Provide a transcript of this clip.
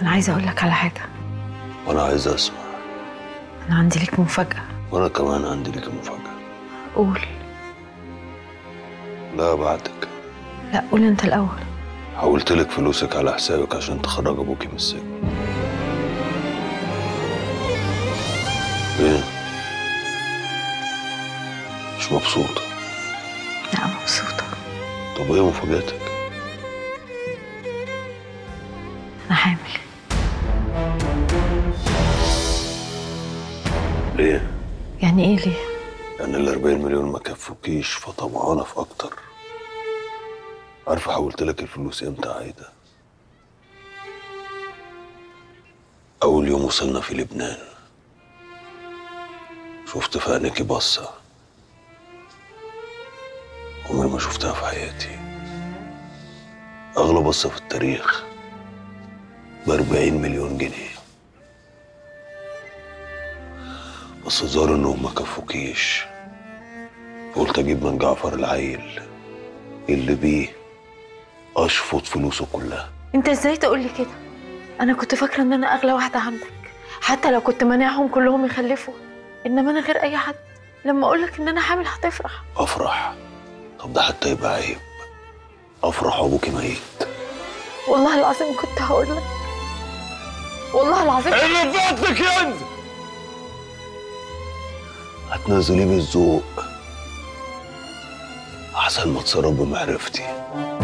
انا عايزه اقول لك على حاجه وانا عايز اسمع انا عندي ليك مفاجاه وانا كمان عندي لك مفاجأة قول لا بعدك لا قول انت الاول حولت لك فلوسك على حسابك عشان تخرج ابوكي من السجن ايه مش مبسوطة لا مبسوطه طب ايه مفاجاتك انا حامل ليه يعني ايه ليه يعني ال 40 مليون ما كفوكيش فطمعانة في اكتر عارفة حولت لك الفلوس امتى يا عايدة اول يوم وصلنا في لبنان شفت في عينيكي بصة عمري ما شفتها في حياتي اغلى بصة في التاريخ ب 40 مليون جنيه بس ظهر انهم ما كفوكيش قلت اجيب من جعفر العيل اللي بيه اشفط فلوسه كلها انت ازاي تقول لي كده انا كنت فاكره ان انا اغلى واحده عندك حتى لو كنت مانعهم كلهم يخلفوا انما انا غير اي حد لما اقول لك ان انا حامل هتفرح افرح طب ده حتى يبقى عيب افرح وابوكي ميت والله العظيم كنت هقول لك والله العظيم اللي فاتك ينزل هتنزليه بالذوق احسن ما تسرب بمعرفتي